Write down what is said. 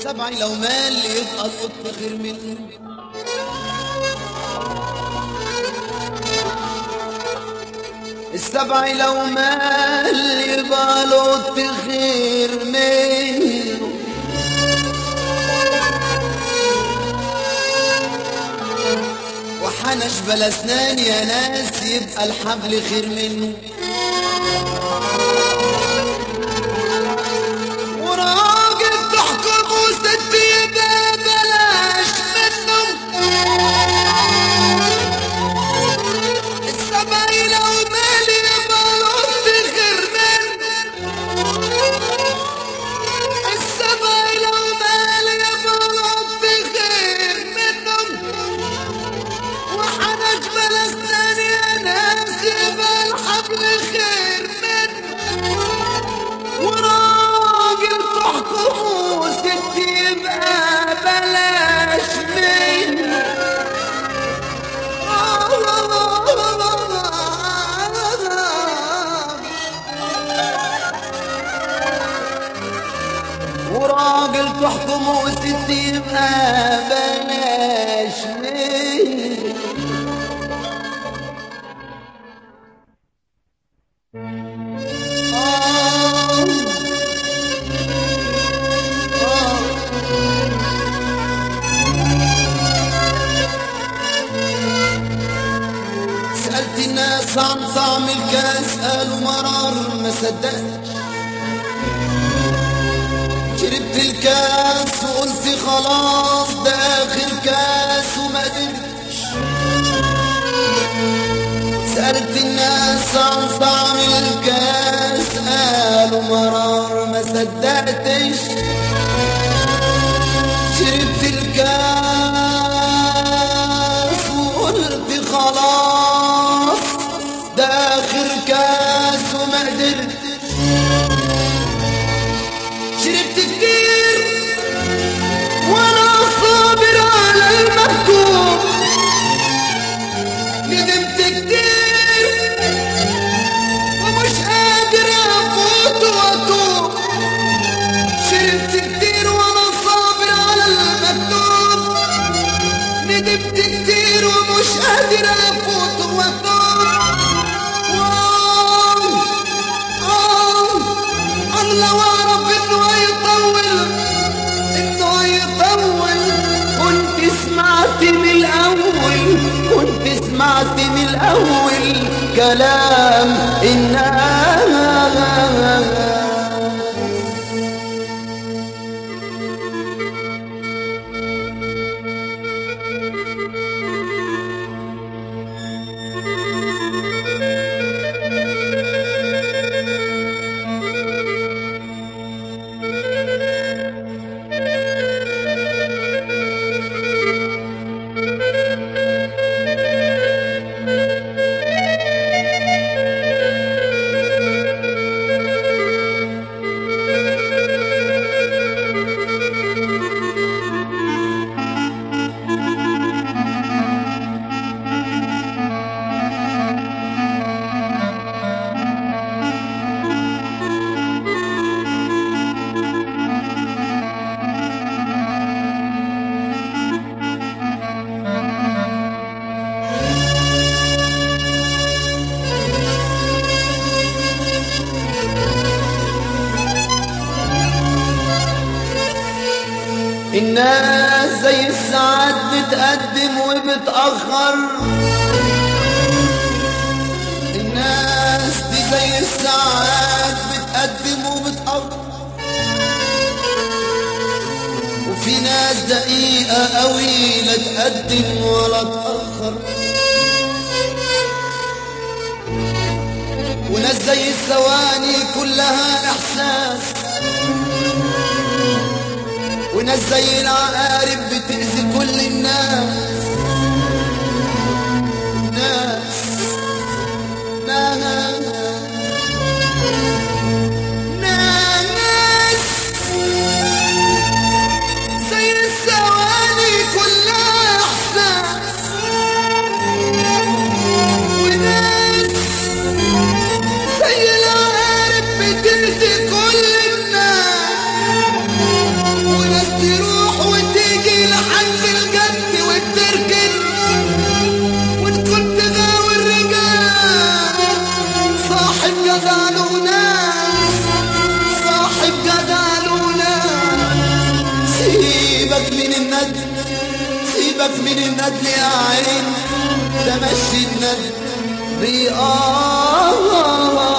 السبع لو مال يبقى القط خير منه السبع لو مال يبقى القط خير منه وحنش بلا اسنان يا ناس يبقى الحبل خير منه وراجل تحكم وست يبقى بلاش منه السبع لو مال يبقى القط خير منه السبع لو مال يبقى القط خير منه وحنج بلا اسنان يا ناس يبقى الحبل خير منه وراجل تحكم وست يبقى بلاش منه وراجل تحكم وست يبقى بلاش منه آه آه سألت الناس عن طعم الكاس قالوا مرار ما صدقت شربت الكاس وقلت خلاص ده آخر كاس وما قدرتش سألت الناس عن طعم الكاس قالوا مرار ما صدقتش شربت الكاس وقلت خلاص ده آخر كاس وما قدرتش شربت كتير وانا صابر على المكتوب ندمت كتير ومش قادر افوت واتوب شربت كتير وانا صابر على المكتوب ندمت كتير ومش قادر افوت واتوب واو آه الله واعرف انه هيطول انه هيطول كنت سمعت من الاول كنت سمعت من الاول كلام الناس الناس زي الساعات بتقدم وبتأخر الناس دي زي الساعات بتقدم وبتأخر وفي ناس دقيقة قوي لا تقدم ولا تأخر وناس زي الثواني كلها إحساس وناس زي العقارب بتأذي كل الناس ناس ناس ناس زي الثواني كلها إحساس وناس زي العقارب بتأذي كل الناس وناس تروح بيخاف من الندل يا عين ده مشي الندل بيقار